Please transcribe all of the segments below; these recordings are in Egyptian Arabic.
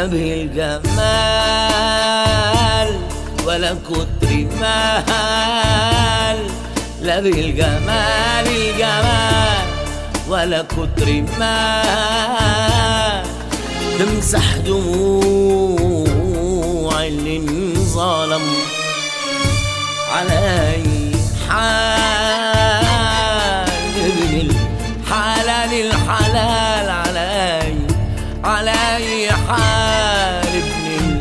بالجمال ولا كتر مال لا بالجمال الجمال ولا كتر مال تمسح دموع اللي انظلم على أي حال ابن الحلال الحلال على أي على أي حال ابن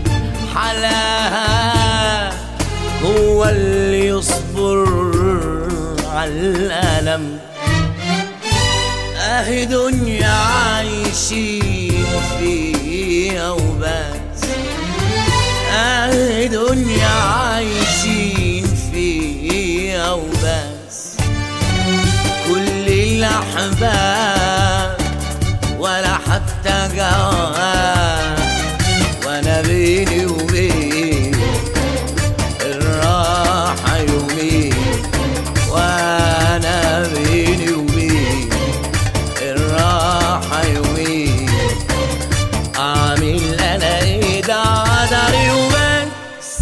الحلال هو اللي يصبر على الألم أهي دنيا عايشين فيها وبس أهي دنيا عايشين فيها وبس كل الأحباب ولا حتى جواب وأنا بيني وبين الراحة يومين وأنا بيني وبين الراحة يومين عامل أنا إيه ده قدري وبس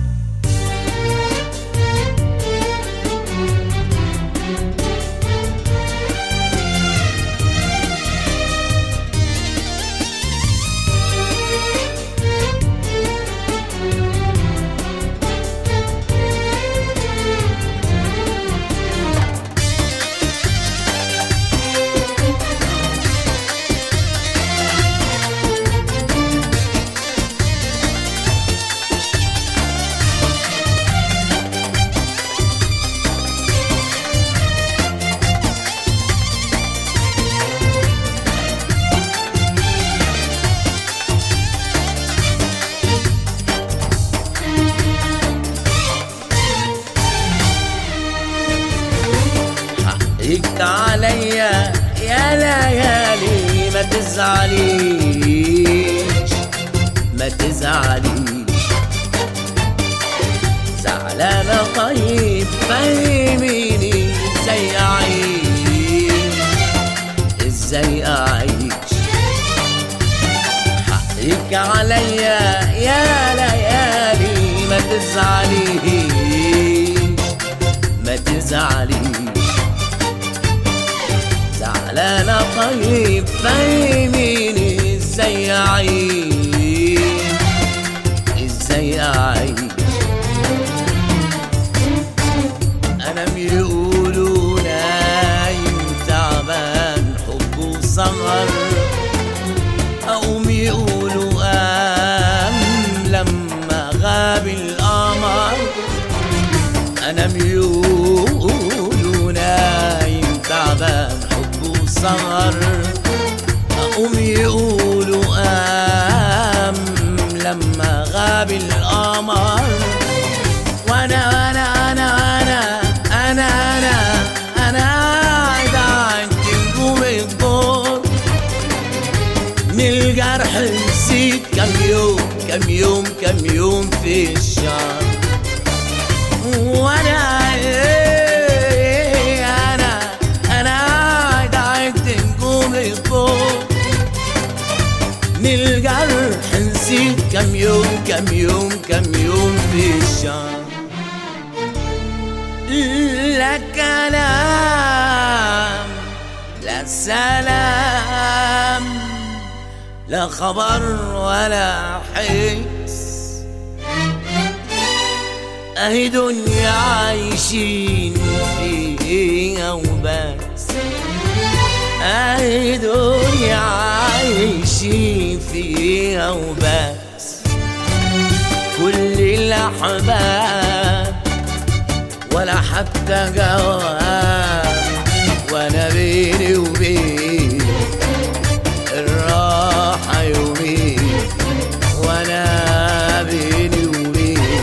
حقك عليا يا ليالي ما تزعليش ما تزعليش زعلانة طيب فهميني ازاي اعيش ازاي اعيش حقك عليا يا ليالي ما تزعليش ما تزعليش زعلانة طيب فهميني ازاي اعيش ازاي اعيش انا بيقولوا نايم تعبان حبه سهر اقوم يقولوا قام لما غاب القمر انا بيقولوا نايم تعبان حبه سهر اقوم يقولوا قام لما غاب القمر وانا وانا انا انا انا انا انا قاعد عند نجوم الدور من الجرح نسيت كم يوم كم يوم كم يوم في الشهر وانا إيه انا انا قاعد عند نجوم الدور من الجرح نسيت كم يوم كم يوم كم يوم في الشهر لا كلام لا سلام لا خبر ولا حس اهي دنيا عايشين فيها وبس اهي دنيا عايشين فيها وبس كل الاحباب ولا حتى جواب وانا بيني وبين الراحة يومين وانا بيني وبين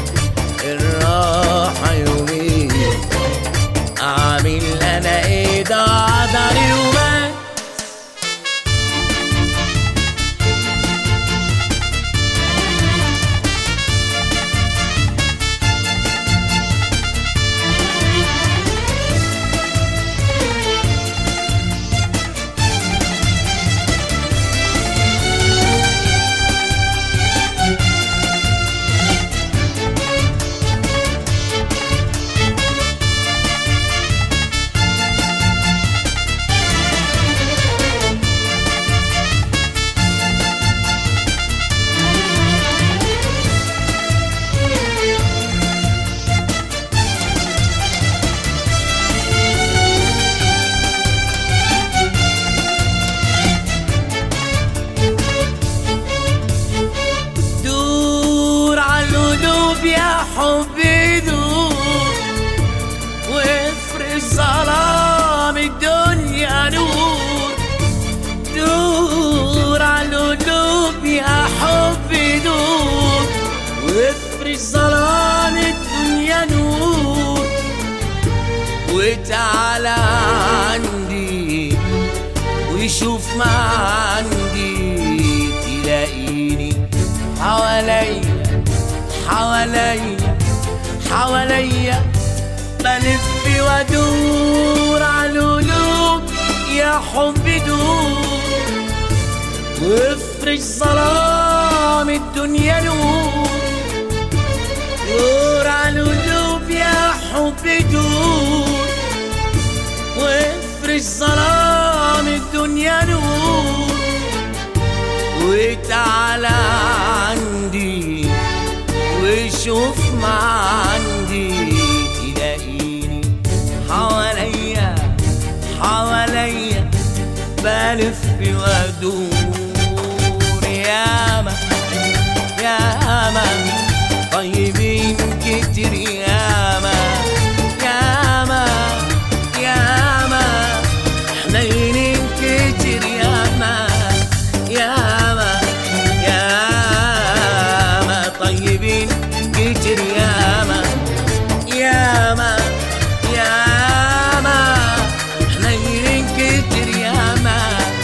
الراحة يومين عامل انا ايه ده عذري وبس دوب يا حبي دوب وافرش ظلام الدنيا نور دور على القلوب يا حبي دور وافرش ظلام الدنيا نور وتعالى عندي وشوف ما عندي تلاقيني حواليا حواليا حواليا بلف وادور على القلوب يا حبي دور وافرش ظلام الدنيا نور دور على القلوب يا حبي دور وافرش ظلام الدنيا نور وتعالى عندي وشوف ما عندي تلاقيني حواليا حواليا بلف وادور ياما ياما طيبين كتير ياما ياما ياما حنينين كتير ياما ياما ياما طيبين كتير ياما ياما ياما حنينين كتير ياما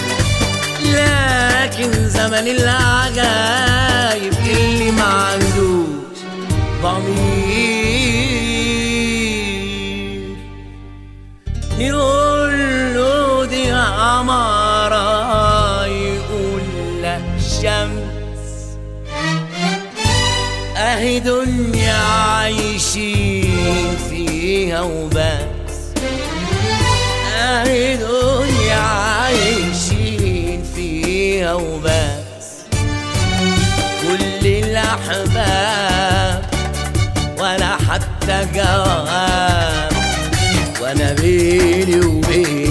لكن زمن العجايب اللي ما عندوش ضمير يقول له دي عمارة يقول له شمس اهي دنيا عايشين فيها وبس اهي دنيا عايشين فيها وبس كل الاحباب ولا حتى جواب وانا بيني وبين